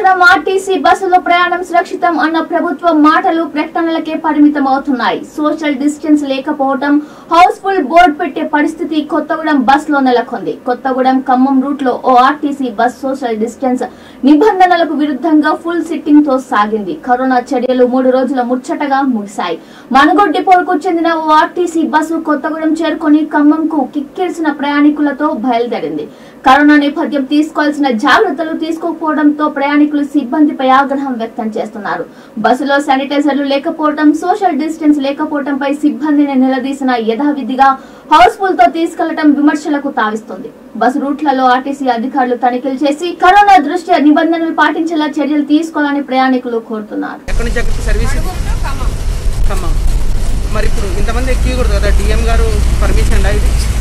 Kothagudem RTC బస్సులో ప్రయాణం సురక్షితం అన్న ప్రభుత్వం మాటలు ప్రకటనలకే పరిమితం అవుతున్నాయి సోషల్ డిస్టెన్స్ లేకపోవడం హౌస్ఫుల్ బోర్డు పెట్టే పరిస్థితి కొత్తగూడెం బస్ లో నెలకొంది కొత్తగూడెం ఖమ్మం రూట్ లో ఓ ఆర్టీసీ బస్ సోషల్ డిస్టెన్స్ నిబంధనలకు విరుద్ధంగా ఫుల్ సిట్టింగ్ తో సాగింది కరోనా చర్యలు మూడు రోజుల ముచ్చటగా ముగిశాయి మనుగోడ్ డిపోకు చెందిన ఓ ఆర్టీసీ బస్సు కొత్తగూడెం చేరుకొని ఖమ్మంకు కిక్కిరిసిన ప్రయాణికులతో బయలుదేరింది కరోనా నేపథ్యం తీసుకోవాల్సిన జాగ్రత్తలు తీసుకోకపోవడంతో ప్రయాణికులు సిబ్బందిపై ఆగ్రహం వ్యక్తం చేస్తున్నారు బస్సులో శానిటైజర్లు లేకపోవడం సోషల్ డిస్టెన్స్ లేకపోవడంపై సిబ్బందిని నిలదీసిన యథావిధిగా హౌస్ఫుల్ తో తీసుకెళ్లడం విమర్శలకు తావిస్తుంది బస్సు రూట్లలో ఆర్టీసీ అధికారులు తనిఖీలు చేసి కరోనా దృష్ట్యా నిబంధనలు పాటించేలా చర్యలు తీసుకోవాలని ప్రయాణికులు కోరుతున్నారు ఎక్కడి నుంచి ఎక్కడికి సర్వీస్ ఇది? ఖమ్మం మరి ఇప్పుడు ఇంతమంది ఎక్కకూడదు కదా డిఎం గారు పర్మిషన్ ఇది